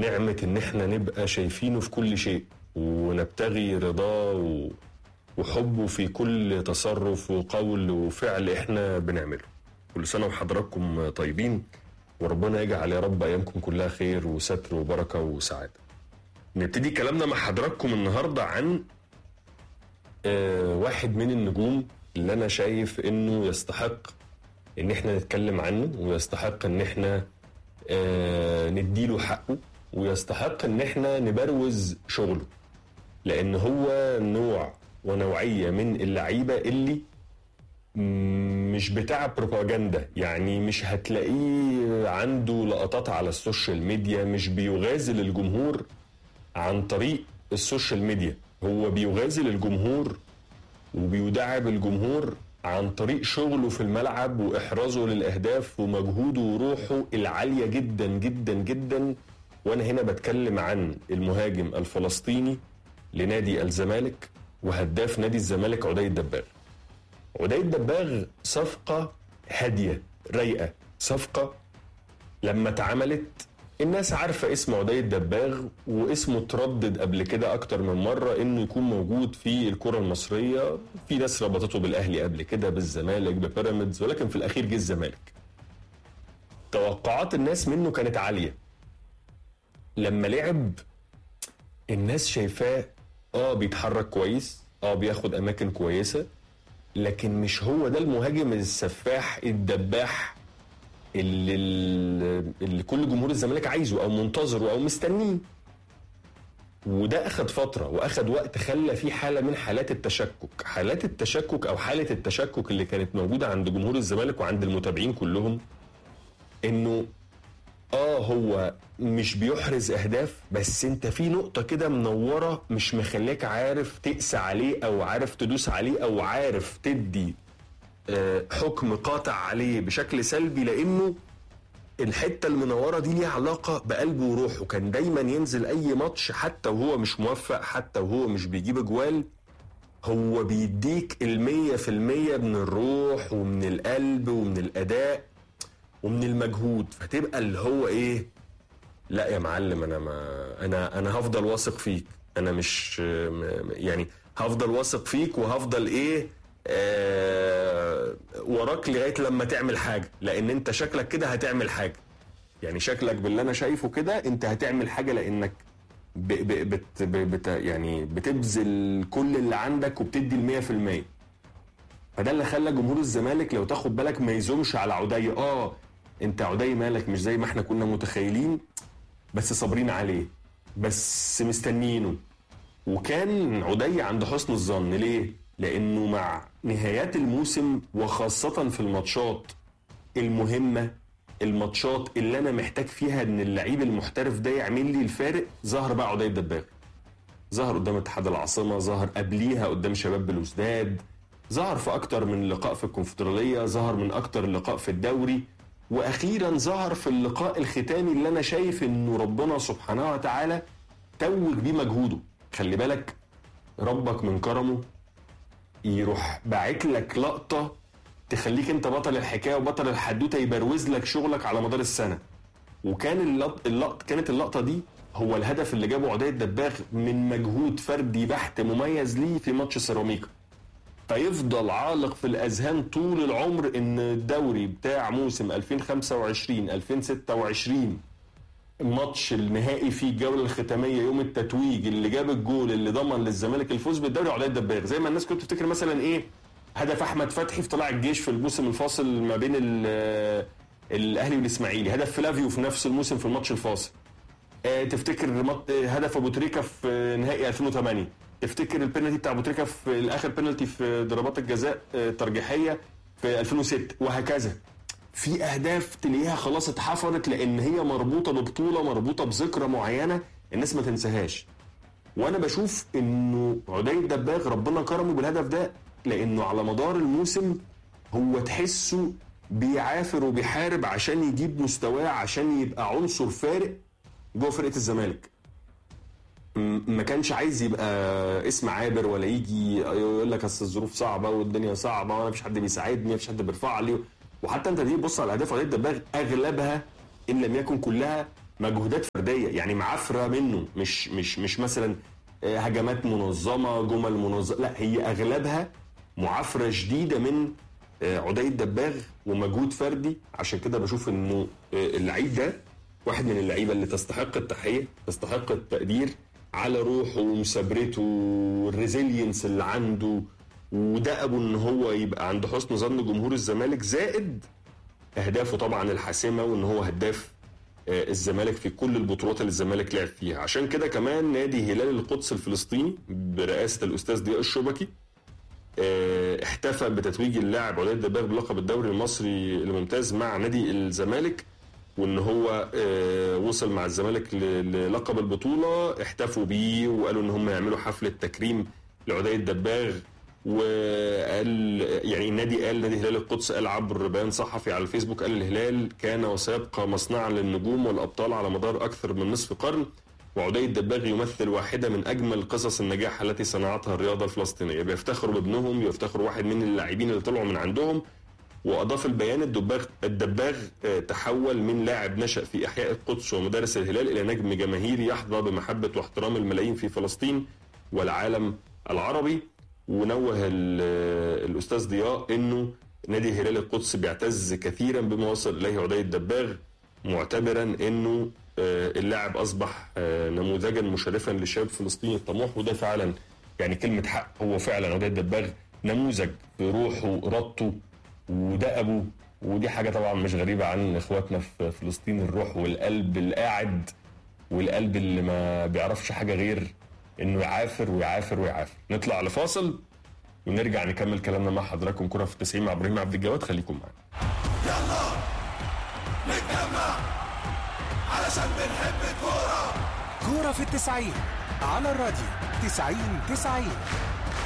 نعمة إن إحنا نبقى شايفينه في كل شيء ونبتغي رضاه و- وحبه في كل تصرف وقول وفعل إحنا بنعمله كل سنة وحضراتكم طيبين وربنا يجعل يا رب أيامكم كلها خير وستر وبركة وسعادة نبتدي كلامنا مع حضراتكم النهاردة عن آه، واحد من النجوم اللي أنا شايف إنه يستحق إن إحنا نتكلم عنه ويستحق إن إحنا آه، نديله حقه ويستحق ان احنا نبروز شغله لان هو نوع ونوعيه من اللعيبه اللي م- مش بتاع بروباجندا يعني مش هتلاقيه عنده لقطات على السوشيال ميديا مش بيغازل الجمهور عن طريق السوشيال ميديا هو بيغازل الجمهور وبيدعب الجمهور عن طريق شغله في الملعب واحرازه للاهداف ومجهوده وروحه العاليه جدا جدا جدا وانا هنا بتكلم عن المهاجم الفلسطيني لنادي الزمالك وهداف نادي الزمالك عدي الدباغ عدي الدباغ صفقه هاديه رايقه صفقه لما اتعملت الناس عارفة اسم عدي الدباغ واسمه اتردد قبل كده أكتر من مرة إنه يكون موجود في الكرة المصرية في ناس ربطته بالأهلي قبل كده بالزمالك ببيراميدز ولكن في الأخير جه الزمالك توقعات الناس منه كانت عالية لما لعب الناس شايفاه اه بيتحرك كويس اه بياخد أماكن كويسة لكن مش هو ده المهاجم السفاح الدباح اللي, اللي كل جمهور الزمالك عايزه او منتظره او مستنيه وده اخد فتره واخد وقت خلى فيه حاله من حالات التشكك حالات التشكك او حاله التشكك اللي كانت موجوده عند جمهور الزمالك وعند المتابعين كلهم انه اه هو مش بيحرز اهداف بس انت في نقطه كده منوره مش مخليك عارف تقسى عليه او عارف تدوس عليه او عارف تدي آه، حكم قاطع عليه بشكل سلبي لانه الحته المنوره دي ليها علاقه بقلبه وروحه كان دايما ينزل اي ماتش حتى وهو مش موفق حتى وهو مش بيجيب اجوال هو بيديك المية في المية من الروح ومن القلب ومن الأداء ومن المجهود فتبقى اللي هو إيه لا يا معلم أنا ما أنا أنا هفضل واثق فيك أنا مش م- يعني هفضل واثق فيك وهفضل إيه آه وراك لغايه لما تعمل حاجه لان انت شكلك كده هتعمل حاجه يعني شكلك باللي انا شايفه كده انت هتعمل حاجه لانك ب ب بت ب بت يعني بتبذل كل اللي عندك وبتدي المية في المية فده اللي خلى جمهور الزمالك لو تاخد بالك ما يزومش على عدي اه انت عدي مالك مش زي ما احنا كنا متخيلين بس صابرين عليه بس مستنيينه وكان عدي عند حسن الظن ليه؟ لأنه مع نهايات الموسم وخاصة في الماتشات المهمة الماتشات اللي أنا محتاج فيها إن اللعيب المحترف ده يعمل لي الفارق ظهر بقى عدي الدباغ ظهر قدام اتحاد العاصمة ظهر قبليها قدام شباب بلوزداد ظهر في أكتر من لقاء في الكونفدرالية ظهر من أكتر لقاء في الدوري وأخيرا ظهر في اللقاء الختامي اللي أنا شايف إنه ربنا سبحانه وتعالى توج بيه مجهوده خلي بالك ربك من كرمه يروح باعت لك لقطه تخليك انت بطل الحكايه وبطل الحدوته يبروز لك شغلك على مدار السنه وكان اللقط اللقط كانت اللقطه دي هو الهدف اللي جابه عدي الدباغ من مجهود فردي بحت مميز ليه في ماتش سيراميكا فيفضل عالق في الاذهان طول العمر ان الدوري بتاع موسم 2025 2026 ماتش النهائي في الجوله الختاميه يوم التتويج اللي جاب الجول اللي ضمن للزمالك الفوز بالدوري عدي الدباغ زي ما الناس كنت تفتكر مثلا ايه هدف احمد فتحي في طلائع الجيش في الموسم الفاصل ما بين ال- الاهلي والاسماعيلي هدف فلافيو في نفس الموسم في الماتش الفاصل آه، تفتكر مط- هدف ابو تريكه في نهائي 2008 تفتكر البينالتي بتاع ابو تريكه في الاخر بينالتي في ضربات الجزاء آه، ترجيحيه في 2006 وهكذا في اهداف تلاقيها خلاص اتحفرت لان هي مربوطه ببطوله مربوطه بذكرى معينه الناس ما تنساهاش وانا بشوف انه عدي الدباغ ربنا كرمه بالهدف ده لانه على مدار الموسم هو تحسه بيعافر وبيحارب عشان يجيب مستواه عشان يبقى عنصر فارق جوه فرقه الزمالك م- ما كانش عايز يبقى اسم عابر ولا يجي يقول لك اصل الظروف صعبه والدنيا صعبه وانا مفيش حد بيساعدني مفيش حد بيرفع لي وحتى انت دي تبص على الاهداف عدي الدباغ اغلبها ان لم يكن كلها مجهودات فرديه يعني معافره منه مش مش مش مثلا آه، هجمات منظمه جمل منظمه لا هي اغلبها معافره شديده من آه، عدي الدباغ ومجهود فردي عشان كده بشوف انه آه، اللعيب ده واحد من اللعيبه اللي تستحق التحيه تستحق التقدير على روحه ومثابرته والريزيلينس اللي عنده ودأبه ان هو يبقى عند حسن ظن جمهور الزمالك زائد اهدافه طبعا الحاسمه وان هو هداف آه، الزمالك في كل البطولات اللي الزمالك لعب فيها عشان كده كمان نادي هلال القدس الفلسطيني برئاسه الاستاذ ضياء الشبكي آه، احتفل بتتويج اللاعب عدي الدباغ بلقب الدوري المصري الممتاز مع نادي الزمالك وان هو آه، وصل مع الزمالك ل- للقب البطوله احتفوا بيه وقالوا ان هم يعملوا حفله تكريم لعدي الدباغ وقال يعني النادي قال نادي هلال القدس قال عبر بيان صحفي على الفيسبوك قال الهلال كان وسيبقى مصنعا للنجوم والابطال على مدار اكثر من نصف قرن وعدي الدباغ يمثل واحده من اجمل قصص النجاح التي صنعتها الرياضه الفلسطينيه بيفتخروا بابنهم بيفتخروا واحد من اللاعبين اللي طلعوا من عندهم واضاف البيان الدباغ الدباغ آه، تحول من لاعب نشا في احياء القدس ومدارس الهلال الى نجم جماهيري يحظى بمحبه واحترام الملايين في فلسطين والعالم العربي ونوه ال- الاستاذ ضياء انه نادي هلال القدس بيعتز كثيرا بما وصل اليه عدي الدباغ معتبرا انه آه، اللاعب اصبح آه، نموذجا مشرفا للشباب الفلسطيني الطموح وده فعلا يعني كلمه حق هو فعلا عدي الدباغ نموذج في روحه وارادته ودأبه ودي حاجه طبعا مش غريبه عن اخواتنا في فلسطين الروح والقلب القاعد والقلب اللي ما بيعرفش حاجه غير انه يعافر ويعافر ويعافر نطلع لفاصل ونرجع نكمل كلامنا مع حضراتكم كره في التسعين مع ابراهيم عبد الجواد خليكم معانا يلا نتجمع علشان بنحب الكورة كورة في التسعين على الراديو تسعين تسعين